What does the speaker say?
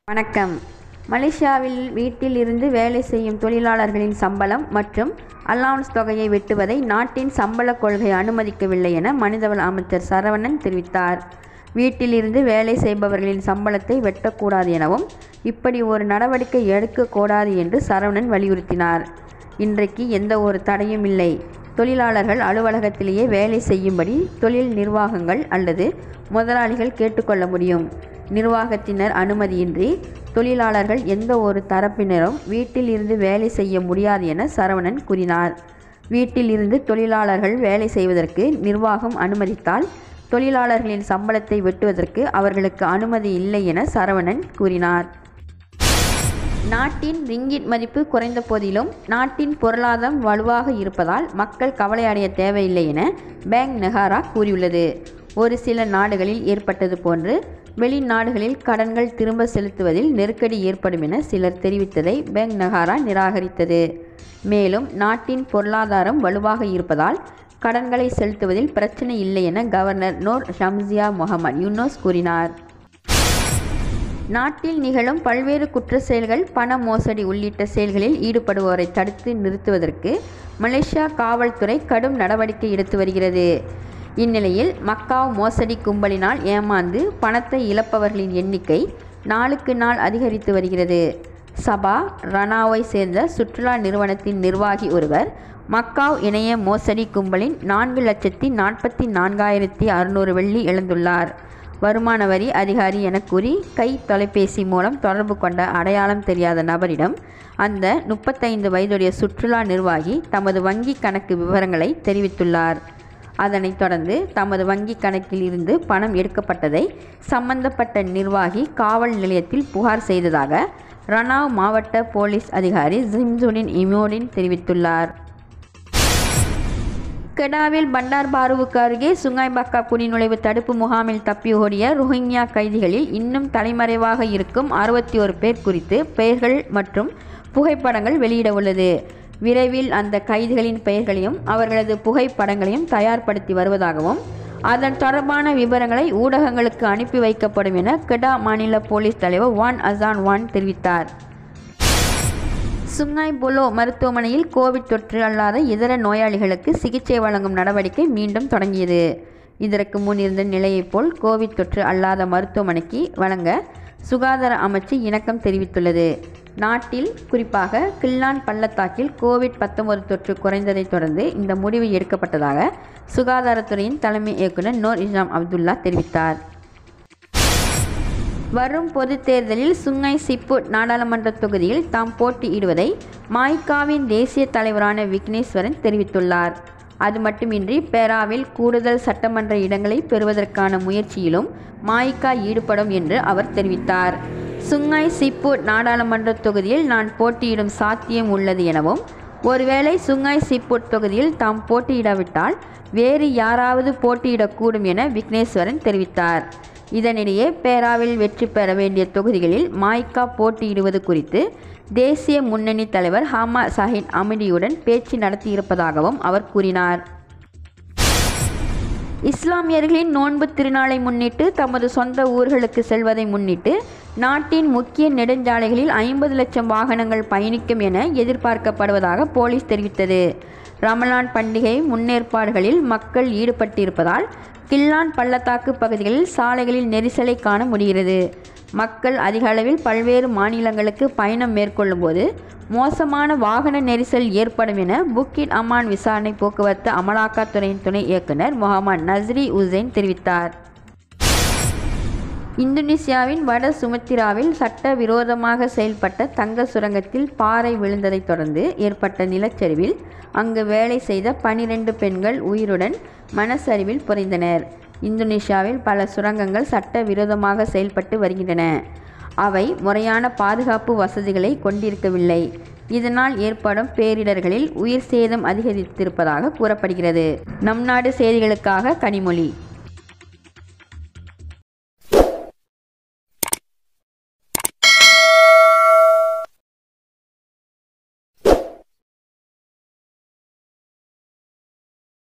வணக்கம் மலேசியாவில் வீட்டில் இருந்து வேலை செய்யும் தொழிலாளர்களின் சம்பளம் மற்றும் அலவன்ஸ் தொகையை வெட்டுவதை நாட்டின் சம்பளக் கொள்கை அனுமதிக்கவில்லை என மனிதவள அமைச்சர் சரவணன் தெரிவித்தார் வீட்டில் இருந்து வேலை செய்பவர்களின் சம்பளத்தை வெட்டக்கூடாது எனவும் இப்படி ஒரு நடவடிக்கை எடுக்கக்கூடாது என்று சரவணன் வலியுறுத்தினார் இன்றைக்கு எந்த ஒரு தடையும் இல்லை தொழிலாளர்கள் அலுவலகத்திலேயே வேலை செய்யும்படி தொழில் நிர்வாகங்கள் அல்லது முதலாளிகள் கேட்டுக்கொள்ள முடியும் நிர்வாகத்தினர் அனுமதியின்றி தொழிலாளர்கள் எந்த ஒரு தரப்பினரும் வீட்டில் இருந்து வேலை செய்ய முடியாது என சரவணன் கூறினார் வீட்டில் இருந்து தொழிலாளர்கள் வேலை செய்வதற்கு நிர்வாகம் அனுமதித்தால் தொழிலாளர்களின் சம்பளத்தை வெட்டுவதற்கு அவர்களுக்கு அனுமதி இல்லை என சரவணன் கூறினார் நாட்டின் ரிங்கிட் மதிப்பு குறைந்த போதிலும் நாட்டின் பொருளாதாரம் வலுவாக இருப்பதால் மக்கள் கவலையடைய தேவையில்லை என பேங்க் நெகாரா கூறியுள்ளது ஒரு சில நாடுகளில் ஏற்பட்டது போன்று வெளிநாடுகளில் கடன்கள் திரும்ப செலுத்துவதில் நெருக்கடி ஏற்படும் என சிலர் தெரிவித்ததை பேங்க் நகாரா நிராகரித்தது மேலும் நாட்டின் பொருளாதாரம் வலுவாக இருப்பதால் கடன்களை செலுத்துவதில் பிரச்சனை இல்லை என கவர்னர் நோர் ஷம்சியா முகமது யூனோஸ் கூறினார் நாட்டில் நிகழும் பல்வேறு குற்ற செயல்கள் பண மோசடி உள்ளிட்ட செயல்களில் ஈடுபடுவோரை தடுத்து நிறுத்துவதற்கு மலேசியா காவல்துறை கடும் நடவடிக்கை எடுத்து வருகிறது இந்நிலையில் மக்காவ் மோசடி கும்பலினால் ஏமாந்து பணத்தை இழப்பவர்களின் எண்ணிக்கை நாளுக்கு நாள் அதிகரித்து வருகிறது சபா ரனாவை சேர்ந்த சுற்றுலா நிறுவனத்தின் நிர்வாகி ஒருவர் மக்காவ் இணைய மோசடி கும்பலின் நான்கு லட்சத்தி நாற்பத்தி நான்காயிரத்தி அறுநூறு வெள்ளி இழந்துள்ளார் வருமான வரி அதிகாரி என கூறி கை தொலைபேசி மூலம் தொடர்பு கொண்ட அடையாளம் தெரியாத நபரிடம் அந்த முப்பத்தைந்து வயதுடைய சுற்றுலா நிர்வாகி தமது வங்கி கணக்கு விவரங்களை தெரிவித்துள்ளார் அதனைத் தொடர்ந்து தமது வங்கி கணக்கில் இருந்து பணம் எடுக்கப்பட்டதை சம்பந்தப்பட்ட நிர்வாகி காவல் நிலையத்தில் புகார் செய்ததாக ரணாவ் மாவட்ட போலீஸ் அதிகாரி ஜிம்சுடின் இமோடின் தெரிவித்துள்ளார் கெடாவில் பண்டார் பாருவுக்கு அருகே சுங்காய்பக்கா குடிநுழைவு தடுப்பு முகாமில் தப்பி ஓடிய ரோஹிங்யா கைதிகளில் இன்னும் தலைமறைவாக இருக்கும் அறுபத்தி ஒரு பேர் குறித்து பெயர்கள் மற்றும் புகைப்படங்கள் வெளியிட உள்ளது விரைவில் அந்த கைதிகளின் பெயர்களையும் அவர்களது புகைப்படங்களையும் தயார்படுத்தி வருவதாகவும் அதன் தொடர்பான விவரங்களை ஊடகங்களுக்கு அனுப்பி வைக்கப்படும் என கெடா மாநில போலீஸ் தலைவர் வான் அசான் வான் தெரிவித்தார் சுங்காய் பொலோ மருத்துவமனையில் கோவிட் தொற்று அல்லாத இதர நோயாளிகளுக்கு சிகிச்சை வழங்கும் நடவடிக்கை மீண்டும் தொடங்கியது இதற்கு முன் இருந்த நிலையைப் போல் கோவிட் தொற்று அல்லாத மருத்துவமனைக்கு வழங்க சுகாதார அமைச்சு இணக்கம் தெரிவித்துள்ளது நாட்டில் குறிப்பாக கில்லான் பள்ளத்தாக்கில் கோவிட் பத்தொன்பது தொற்று குறைந்ததைத் தொடர்ந்து இந்த முடிவு எடுக்கப்பட்டதாக சுகாதாரத்துறையின் தலைமை இயக்குநர் நோர் இஸ்லாம் அப்துல்லா தெரிவித்தார் வரும் பொதுத் தேர்தலில் சுங்கை சிப்புட் நாடாளுமன்ற தொகுதியில் தாம் போட்டியிடுவதை மாய்காவின் தேசிய தலைவரான விக்னேஸ்வரன் தெரிவித்துள்ளார் அது மட்டுமின்றி பேராவில் கூடுதல் சட்டமன்ற இடங்களை பெறுவதற்கான முயற்சியிலும் மாய்கா ஈடுபடும் என்று அவர் தெரிவித்தார் சுங்காய் சிப்புட் நாடாளுமன்ற தொகுதியில் நான் போட்டியிடும் சாத்தியம் உள்ளது எனவும் ஒருவேளை சுங்காய் சிப்புட் தொகுதியில் தாம் போட்டியிடாவிட்டால் வேறு யாராவது போட்டியிடக்கூடும் என விக்னேஸ்வரன் தெரிவித்தார் இதனிடையே பேராவில் வெற்றி பெற வேண்டிய தொகுதிகளில் மாய்கா போட்டியிடுவது குறித்து தேசிய முன்னணி தலைவர் ஹாமா சாஹின் அமிடியுடன் பேச்சு நடத்தியிருப்பதாகவும் அவர் கூறினார் இஸ்லாமியர்களின் நோன்பு திருநாளை முன்னிட்டு தமது சொந்த ஊர்களுக்கு செல்வதை முன்னிட்டு நாட்டின் முக்கிய நெடுஞ்சாலைகளில் ஐம்பது லட்சம் வாகனங்கள் பயணிக்கும் என எதிர்பார்க்கப்படுவதாக போலீஸ் தெரிவித்தது ரமலான் பண்டிகை முன்னேற்பாடுகளில் மக்கள் ஈடுபட்டிருப்பதால் கில்லான் பள்ளத்தாக்கு பகுதிகளில் சாலைகளில் நெரிசலை காண முடிகிறது மக்கள் அதிக அளவில் பல்வேறு மாநிலங்களுக்கு பயணம் மேற்கொள்ளும் போது மோசமான வாகன நெரிசல் ஏற்படும் என புக்கிட் அமான் விசாரணை போக்குவரத்து அமலாக்கத்துறையின் துணை இயக்குனர் முகமது நஸ்ரி உசைன் தெரிவித்தார் இந்தோனேசியாவின் வட சுமத்திராவில் சட்ட விரோதமாக செயல்பட்ட தங்க சுரங்கத்தில் பாறை விழுந்ததைத் தொடர்ந்து ஏற்பட்ட நிலச்சரிவில் அங்கு வேலை செய்த பனிரெண்டு பெண்கள் உயிருடன் மனசரிவில் புரைந்தனர் இந்தோனேஷியாவில் பல சுரங்கங்கள் சட்ட விரோதமாக செயல்பட்டு வருகின்றன அவை முறையான பாதுகாப்பு வசதிகளை கொண்டிருக்கவில்லை இதனால் ஏற்படும் பேரிடர்களில் உயிர் சேதம் அதிகரித்திருப்பதாக கூறப்படுகிறது நம் நாடு செய்திகளுக்காக கனிமொழி